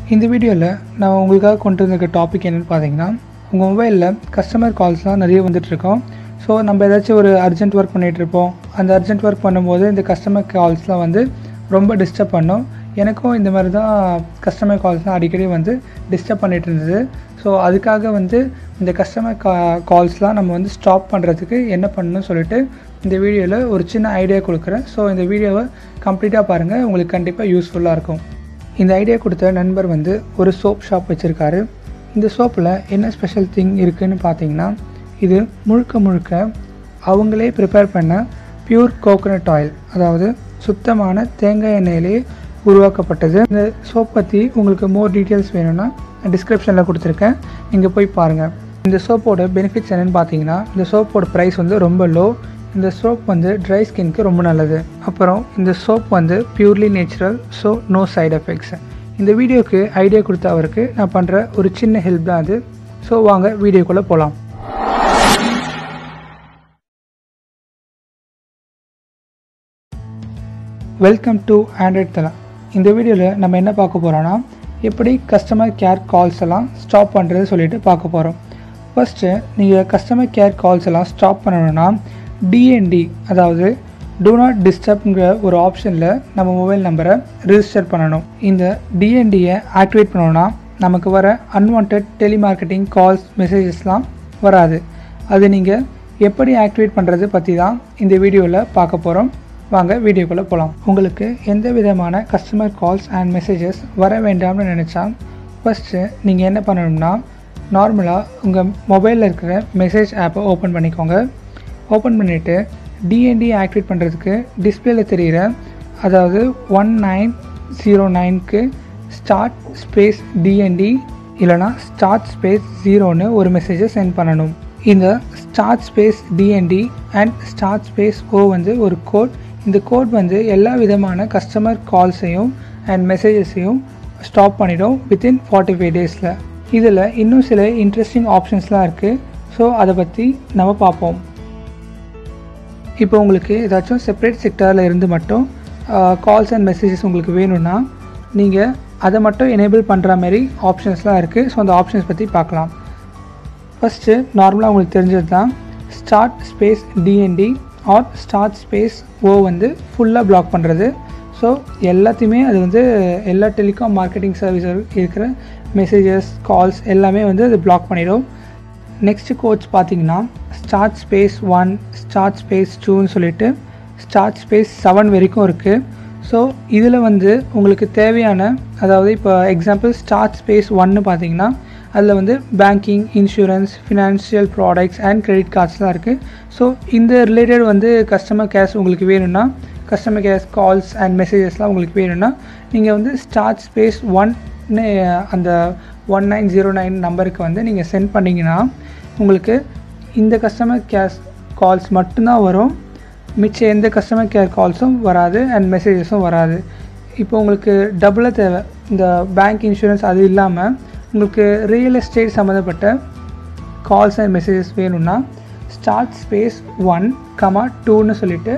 இந்த வீடியோவில் நான் உங்களுக்காக கொண்டு வந்திருக்க டாபிக் என்னென்னு பார்த்தீங்கன்னா உங்கள் மொபைலில் கஸ்டமர் கால்ஸ்லாம் நிறைய வந்துட்டுருக்கோம் ஸோ நம்ம ஏதாச்சும் ஒரு அர்ஜென்ட் ஒர்க் பண்ணிகிட்டு இருப்போம் அந்த அர்ஜென்ட் ஒர்க் பண்ணும்போது இந்த கஸ்டமர் கால்ஸ்லாம் வந்து ரொம்ப டிஸ்டர்ப் பண்ணும் எனக்கும் இந்த மாதிரி தான் கஸ்டமர் கால்ஸ்லாம் அடிக்கடி வந்து டிஸ்டர்ப் பண்ணிகிட்டு இருந்தது ஸோ அதுக்காக வந்து இந்த கஸ்டமர் கா கால்ஸ்லாம் நம்ம வந்து ஸ்டாப் பண்ணுறதுக்கு என்ன பண்ணணும்னு சொல்லிட்டு இந்த வீடியோவில் ஒரு சின்ன ஐடியா கொடுக்குறேன் ஸோ இந்த வீடியோவை கம்ப்ளீட்டாக பாருங்கள் உங்களுக்கு கண்டிப்பாக யூஸ்ஃபுல்லாக இருக்கும் இந்த ஐடியா கொடுத்த நண்பர் வந்து ஒரு சோப் ஷாப் வச்சுருக்காரு இந்த சோப்பில் என்ன ஸ்பெஷல் திங் இருக்குதுன்னு பார்த்தீங்கன்னா இது முழுக்க முழுக்க அவங்களே ப்ரிப்பேர் பண்ண பியூர் கோகோனட் ஆயில் அதாவது சுத்தமான தேங்காய் எண்ணெயிலே உருவாக்கப்பட்டது இந்த சோப் பற்றி உங்களுக்கு மோர் டீட்டெயில்ஸ் வேணும்னா டிஸ்கிரிப்ஷனில் கொடுத்துருக்கேன் நீங்கள் போய் பாருங்கள் இந்த சோப்போட பெனிஃபிட்ஸ் என்னென்னு பார்த்தீங்கன்னா இந்த சோப்போட ப்ரைஸ் வந்து ரொம்ப லோ இந்த சோப் வந்து ட்ரை ஸ்கின்க்கு ரொம்ப நல்லது அப்புறம் இந்த சோப் வந்து purely natural so no side effects இந்த வீடியோக்கு ஐடியா கொடுத்த அவருக்கு நான் பண்ணுற ஒரு சின்ன ஹெல்ப் தான் அது ஸோ வாங்க வீடியோக்குள்ளே போகலாம் வெல்கம் டு ஆண்ட்ராய்ட் தலா இந்த வீடியோவில் நம்ம என்ன பார்க்க போகிறோன்னா எப்படி கஸ்டமர் கேர் கால்ஸ் எல்லாம் ஸ்டாப் பண்ணுறது சொல்லிட்டு பார்க்க போகிறோம் ஃபஸ்ட்டு நீங்கள் கஸ்டமர் கேர் கால்ஸ் எல்லாம் ஸ்டாப் பண்ணணும்னா டிஎன்டி அதாவது டூ நாட் டிஸ்டர்ப்ங்கிற ஒரு ஆப்ஷனில் நம்ம மொபைல் நம்பரை ரிஜிஸ்டர் பண்ணணும் இந்த டிஎன்டியை ஆக்டிவேட் பண்ணோன்னா நமக்கு வர அன்வான்ட் டெலிமார்க்கெட்டிங் கால்ஸ் மெசேஜஸ்லாம் வராது அது நீங்கள் எப்படி ஆக்டிவேட் பண்ணுறது பற்றி தான் இந்த வீடியோவில் பார்க்க போகிறோம் வாங்க வீடியோக்குள்ளே போகலாம் உங்களுக்கு எந்த விதமான கஸ்டமர் கால்ஸ் அண்ட் மெசேஜஸ் வர வேண்டாம்னு நினச்சா ஃபஸ்ட்டு நீங்கள் என்ன பண்ணணும்னா நார்மலாக உங்கள் மொபைலில் இருக்கிற மெசேஜ் ஆப்பை ஓப்பன் பண்ணிக்கோங்க ஓப்பன் பண்ணிவிட்டு டிஎன்டி ஆக்டிவேட் பண்ணுறதுக்கு டிஸ்பிளேல தெரிகிற அதாவது ஒன் நைன் ஜீரோ நைனுக்கு ஸ்டார்ட் ஸ்பேஸ் டிஎன்டி இல்லைனா ஸ்டார்ட் ஸ்பேஸ் ஜீரோன்னு ஒரு மெசேஜை சென்ட் பண்ணணும் இந்த start space DND and start space O வந்து ஒரு கோட் இந்த கோட் வந்து எல்லா விதமான கஸ்டமர் கால்ஸையும் அண்ட் மெசேஜஸையும் ஸ்டாப் பண்ணிடும் வித்தின் ஃபார்ட்டி ஃபைவ் டேஸில் இதில் இன்னும் சில இன்ட்ரெஸ்டிங் ஆப்ஷன்ஸ்லாம் இருக்குது ஸோ அதை பற்றி நம்ம பார்ப்போம் இப்போ உங்களுக்கு ஏதாச்சும் செப்பரேட் செக்டாரில் இருந்து மட்டும் கால்ஸ் அண்ட் மெசேஜஸ் உங்களுக்கு வேணும்னா நீங்கள் அதை மட்டும் எனேபிள் பண்ணுற மாதிரி ஆப்ஷன்ஸ்லாம் இருக்குது ஸோ அந்த ஆப்ஷன்ஸ் பற்றி பார்க்கலாம் ஃபஸ்ட்டு நார்மலாக உங்களுக்கு தெரிஞ்சது தான் start space DND or start space O வந்து ஃபுல்லாக பிளாக் பண்ணுறது ஸோ எல்லாத்தையுமே அது வந்து எல்லா டெலிகாம் மார்க்கெட்டிங் சர்வீஸ் இருக்கிற மெசேஜஸ் கால்ஸ் எல்லாமே வந்து அது பிளாக் பண்ணிடும் நெக்ஸ்ட் கோட்ஸ் பார்த்தீங்கன்னா start space one start space டூன்னு சொல்லிட்டு ஸ்டார்ட் ஸ்பேஸ் செவன் வரைக்கும் இருக்குது ஸோ இதில் வந்து உங்களுக்கு தேவையான அதாவது இப்போ எக்ஸாம்பிள் ஸ்டார்ட் ஸ்பேஸ் ஒன்னு பார்த்தீங்கன்னா அதில் வந்து banking insurance financial products and credit கார்ட்ஸ்லாம் இருக்குது ஸோ இந்த ரிலேட்டட் வந்து கஸ்டமர் கேர்ஸ் உங்களுக்கு வேணும்னா கஸ்டமர் கேர்ஸ் கால்ஸ் அண்ட் மெசேஜஸ்லாம் உங்களுக்கு வேணும்னா நீங்கள் வந்து ஸ்டார்ட் ஸ்பேஸ் ஒன்னு அந்த ஒன் நைன் ஜீரோ நைன் நம்பருக்கு வந்து நீங்கள் சென்ட் பண்ணிங்கன்னா உங்களுக்கு இந்த கஸ்டமர் கேர் கால்ஸ் மட்டும்தான் வரும் மிச்ச எந்த கஸ்டமர் கேர் கால்ஸும் வராது அண்ட் மெசேஜஸும் வராது இப்போ உங்களுக்கு டபுளாக தேவை இந்த பேங்க் இன்சூரன்ஸ் அது இல்லாமல் உங்களுக்கு ரியல் எஸ்டேட் சம்மந்தப்பட்ட கால்ஸ் அண்ட் மெசேஜஸ் வேணும்னா ஸ்டார்ட் ஸ்பேஸ் ஒன் கமா டூன்னு சொல்லிவிட்டு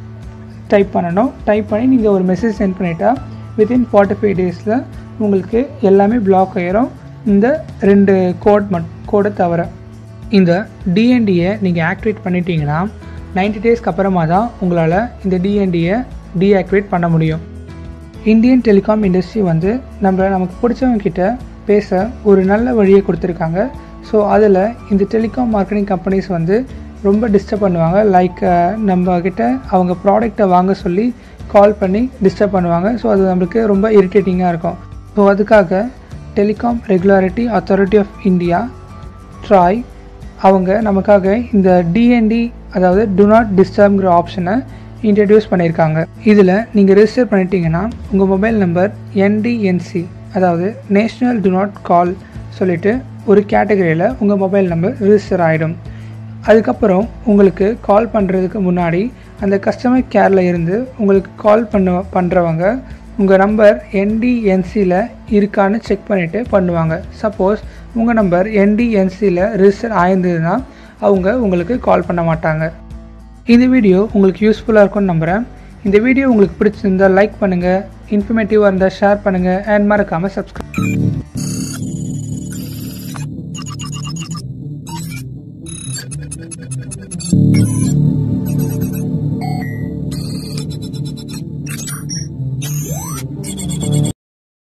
டைப் பண்ணணும் டைப் பண்ணி நீங்கள் ஒரு மெசேஜ் சென்ட் பண்ணிட்டா வித்தின் ஃபார்ட்டி ஃபைவ் டேஸில் உங்களுக்கு எல்லாமே பிளாக் ஆகிரும் இந்த ரெண்டு கோட் மட் கோடை தவிர இந்த டிஎன்டியை நீங்கள் ஆக்டிவேட் பண்ணிட்டீங்கன்னா நைன்டி டேஸ்க்கு அப்புறமா தான் உங்களால் இந்த டிஎன்டியை டீஆக்டிவேட் பண்ண முடியும் இந்தியன் டெலிகாம் இண்டஸ்ட்ரி வந்து நம்ம நமக்கு பிடிச்சவங்க கிட்ட பேச ஒரு நல்ல வழியை கொடுத்துருக்காங்க ஸோ அதில் இந்த டெலிகாம் மார்க்கெட்டிங் கம்பெனிஸ் வந்து ரொம்ப டிஸ்டர்ப் பண்ணுவாங்க லைக் நம்ம கிட்ட அவங்க ப்ராடக்டை வாங்க சொல்லி கால் பண்ணி டிஸ்டர்ப் பண்ணுவாங்க ஸோ அது நம்மளுக்கு ரொம்ப இரிட்டேட்டிங்காக இருக்கும் ஸோ அதுக்காக telecom regularity authority of India TRAI அவங்க நமக்காக இந்த டிஎன்டி அதாவது டு நாட் டிஸ்டர்ப்ங்கிற ஆப்ஷனை இன்ட்ரடியூஸ் பண்ணியிருக்காங்க இதில் நீங்கள் ரிஜிஸ்டர் பண்ணிட்டீங்கன்னா உங்கள் மொபைல் நம்பர் என்டிஎன்சி அதாவது நேஷ்னல் டு நாட் கால் சொல்லிட்டு ஒரு கேட்டகரியில் உங்கள் மொபைல் நம்பர் ரிஜிஸ்டர் ஆகிடும் அதுக்கப்புறம் உங்களுக்கு கால் பண்ணுறதுக்கு முன்னாடி அந்த கஸ்டமர் கேரில் இருந்து உங்களுக்கு கால் பண்ண பண்ணுறவங்க உங்கள் நம்பர் என்டிஎன்சியில் இருக்கான்னு செக் பண்ணிவிட்டு பண்ணுவாங்க சப்போஸ் உங்கள் நம்பர் என்டிஎன்சியில் ரிஜிஸ்டர் ஆயிருந்ததுன்னா அவங்க உங்களுக்கு கால் பண்ண மாட்டாங்க இந்த வீடியோ உங்களுக்கு யூஸ்ஃபுல்லாக இருக்கும்னு நம்புகிறேன் இந்த வீடியோ உங்களுக்கு பிடிச்சிருந்தால் லைக் பண்ணுங்கள் இன்ஃபர்மேட்டிவாக இருந்தால் ஷேர் பண்ணுங்கள் அண்ட் மறக்காமல் சப்ஸ்கிரைப் பண்ணுங்கள்